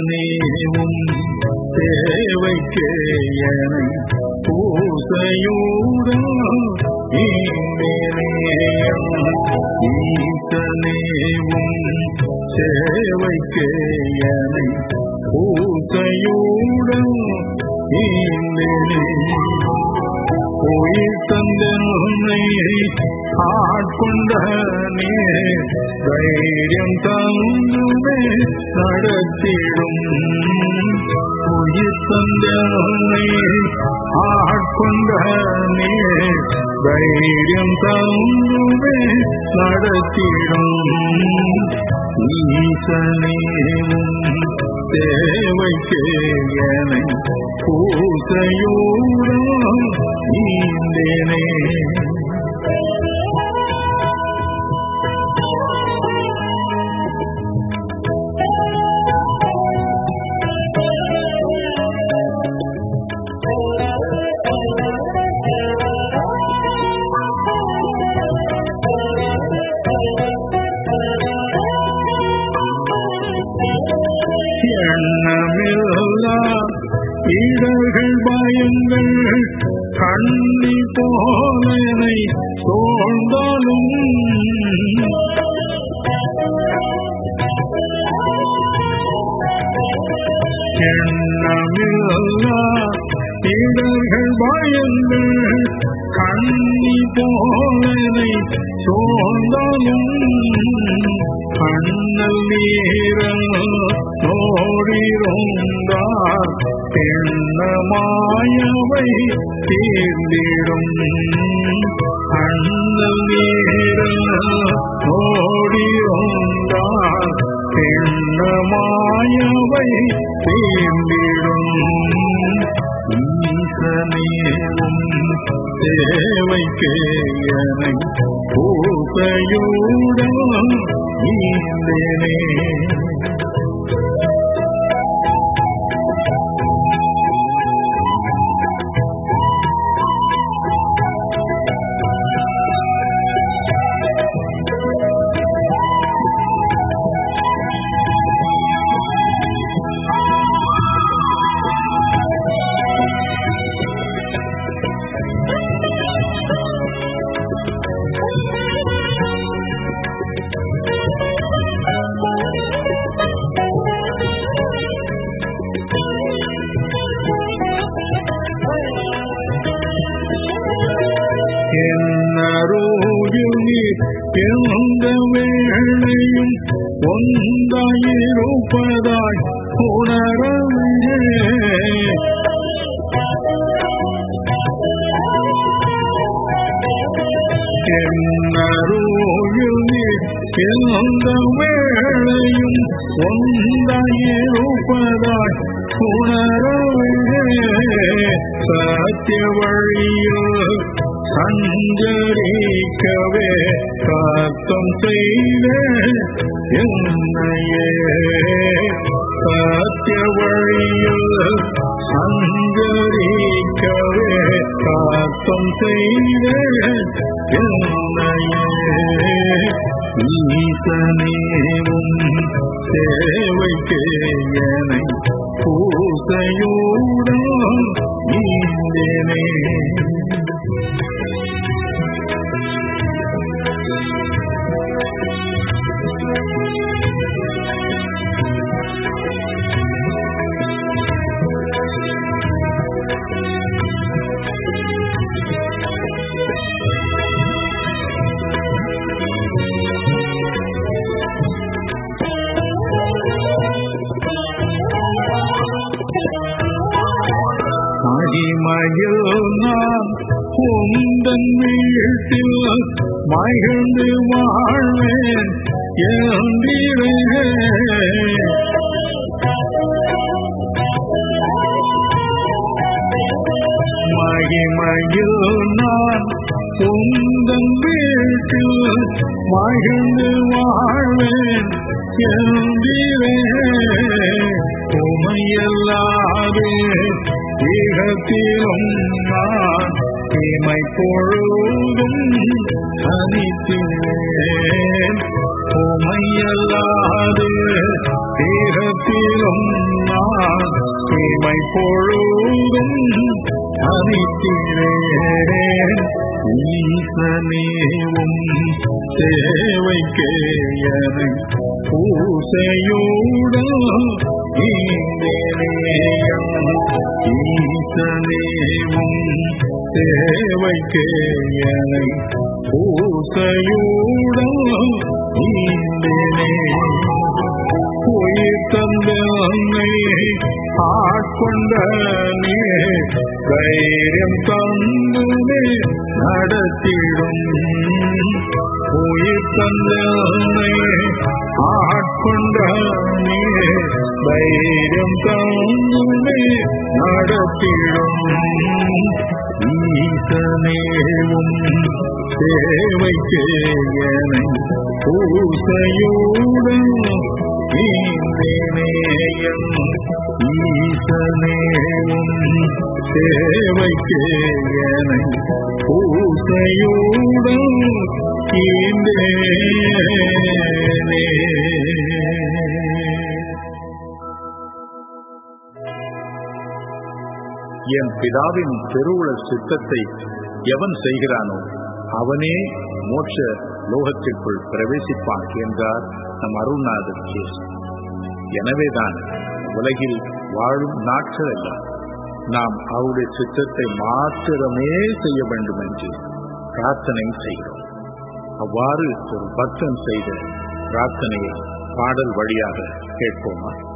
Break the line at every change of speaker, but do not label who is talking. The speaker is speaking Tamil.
ஈசனேவும் தேவைக்கே எனை பூசையூரம் ஈந்தேனேயம் ஈசனேவும் சேவைக்கே எனை பூசையூடம் ஈந்தேனேயம் உயிர் தந்தனை ஆட்கொண்ட நீ தைரியம் தந்துமே நடத்திடும் உயிர் தந்தனை ஆட்கொண்ட நீ தைரியம் தந்துமே நடத்திடும் ஈசனேவும் தேவைக்கே எனை பூசையோடும் ஈந்தேனே எண்ணமில்லா இடர்கள் பயங்கள் கண்ணி போலனை தோன்றாலும் எண்ணமில்லா இடர்கள் பயங்கள் கண்ணி போலனை தோன்றாலும் கண்ணல் நீரல் நோடிருந்தார் எண்ணமாயவை தீர்ந்திடும் அண்ணல் நீரல் நோடிருந்தார் எண்ணமாயவை தீர்ந்திடும் ஈசனேவும் தேவைக்கே எனை பூசையூடம் ஈந்தேனே என்னருவில் நீர் எந்த வேளையும் ஒன்றாயிருப்பதாய் உணரவில்லை என்னருவில் நீர் எந்த வேளையும் ஒன்றாயிருப்பதாய் உணரவில்லை சத்திய வழியில் சஞ்சரிக்கவே காத்தம் செய்த என்னையே சத்திய வழியில் சஞ்சரிக்கவே காத்தம் செய்த என்னையே ஈசனேவும் தேவைக்கே எனை பூசையோடும் ஈந்தேனே மகிமையில் நான் உந்தன் வீட்டில் மகிழ்ந்து வாழ்வேன் என்றிரே மகிமையில் நான் உந்தன் வீட்டில் மகிழ்ந்து வாழ்வேன் என்றிரே உமையல்லாதே ஈகத்திலும் நான் இமை பொழுதும் தனித்தேன் உமையல்லாது ஈகத்திலும் பொழுதும் அனிக்கிறேன் ஈசனேவும் சேவைக்கே என பூசையோடும் ஈந்தேனேயம் ஈசனேவும் சேவைக்கே என பூசையோடும் ஈந்தேனே உயிர் தந்த அன்னை ஆட்கொண்ட நீ தைரியம் தந்துமே நடத்திடும் உயிர் தந்த அன்னை ஆட்கொண்ட நீ தைரியம் தந்துமே நடத்திடும் ஈசனேவும் சேவைக்கே என பூசையோடும் ஈந்தேனேயம் ஈசனேவும் சேவைக்கே என பூசையோடும் ஈந்தேனே
என் பிதாவின் பெருவுள சித்தத்தை எவன் செய்கிறானோ அவனே மோட்ச லோகத்திற்குள் பிரவேசிப்பான் என்றார் நம் அருள்நாதர் கேஸ் எனவேதான் உலகில் வாழும் நாட்கள் எல்லாம் நாம் அவருடைய சித்தத்தை மாத்திரமே செய்ய வேண்டும் என்று பிரார்த்தனை செய்கிறோம் அவ்வாறு ஒரு பக்தன் செய்த பிரார்த்தனையை பாடல் வழியாக கேட்போமா